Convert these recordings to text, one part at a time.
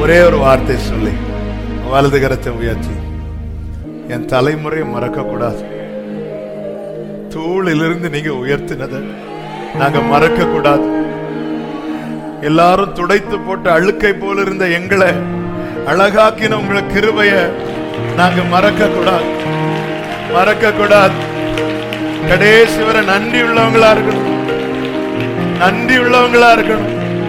ஒரே ஒரு வார்த்தை சொல்லி வலது கரத்தை உயர்த்தி என் தலைமுறையை மறக்க கூடாது தூளிலிருந்து நீங்க உயர்த்தினதை நாங்க மறக்க கூடாது எல்லாரும் துடைத்து போட்ட அழுக்கை போல இருந்த எங்களை அழகாக்கின உங்களை கிருபைய நாங்க மறக்க கூடாது மறக்க கூடாது கடைசி வரை நன்றி உள்ளவங்களா இருக்கணும் நன்றி உள்ளவங்களா இருக்கணும்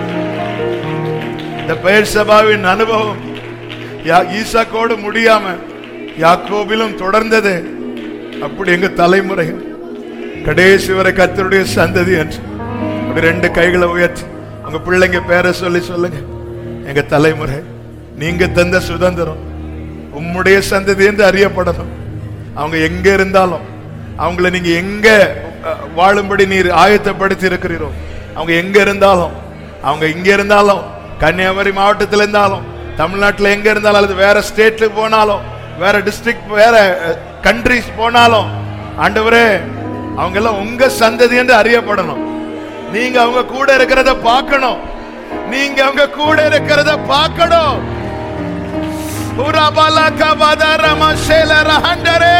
இந்த பெயர் சபாவின் அனுபவம் யா- ஈசாக்கோடு முடியாம யாக்கோபிலும் தொடர்ந்தது அப்படி எங்க தலைமுறை கடைசி வரை கத்தருடைய சந்ததி என்று அப்படி ரெண்டு கைகளை உயர்த்தி உங்க பிள்ளைங்க பேரை சொல்லி சொல்லுங்க எங்க தலைமுறை நீங்க தந்த சுதந்திரம் உம்முடைய சந்ததி என்று அறியப்படணும் அவங்க எங்க இருந்தாலும் அவங்கள நீங்க எங்க அஹ், வாழும்படி நீர் ஆயத்தப்படுத்தி இருக்கிறீரோ அவங்க எங்க இருந்தாலும் அவங்க இங்க இருந்தாலும் கன்னியாகுமரி மாவட்டத்தில் இருந்தாலும் தமிழ்நாட்டில் எங்க இருந்தாலும் அல்லது வேற ஸ்டேட்டுக்கு போனாலும் வேற டிஸ்ட்ரிக்ட் வேற கண்ட்ரிஸ் போனாலும் ஆண்டவரே அவங்க எல்லாம் உங்க சந்ததி என்று அறியப்படணும் நீங்க அவங்க கூட இருக்கிறத பார்க்கணும் நீங்க அவங்க கூட இருக்கிறத பார்க்கணும் உரபல கபத ரமசேல ரஹண்டரே.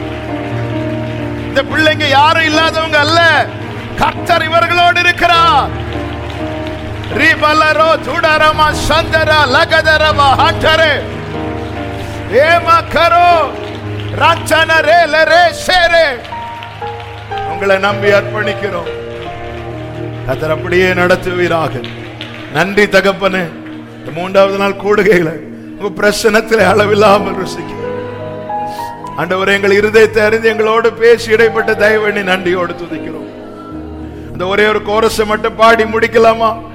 இந்த பிள்ளைங்க யாரும் இல்லாதவங்க அல்ல கர்த்தர் இவர்களோடு இருக்கிறார் ரிபலரோ துடரம சந்தர லகதரம ஹண்டரே ஏம கரோ ரச்சன ரே லரே சேரே உங்களை நம்பி அர்ப்பணிக்கிறோம் கத்தர் அப்படியே நடத்துவீராக நன்றி தகப்பனே இந்த மூன்றாவது நாள் கூடுகையில உங்க பிரசனத்தில் அளவில்லாமல் ருசிக்க ஆண்டவரே எங்கள் இருதயத்தை அறிந்து எங்களோடு பேசி இடைப்பட்ட தயவு எண்ணி நன்றியோடு துதிக்கிறோம் அந்த ஒரே ஒரு கோரஸை மட்டும் பாடி முடிக்கலாமா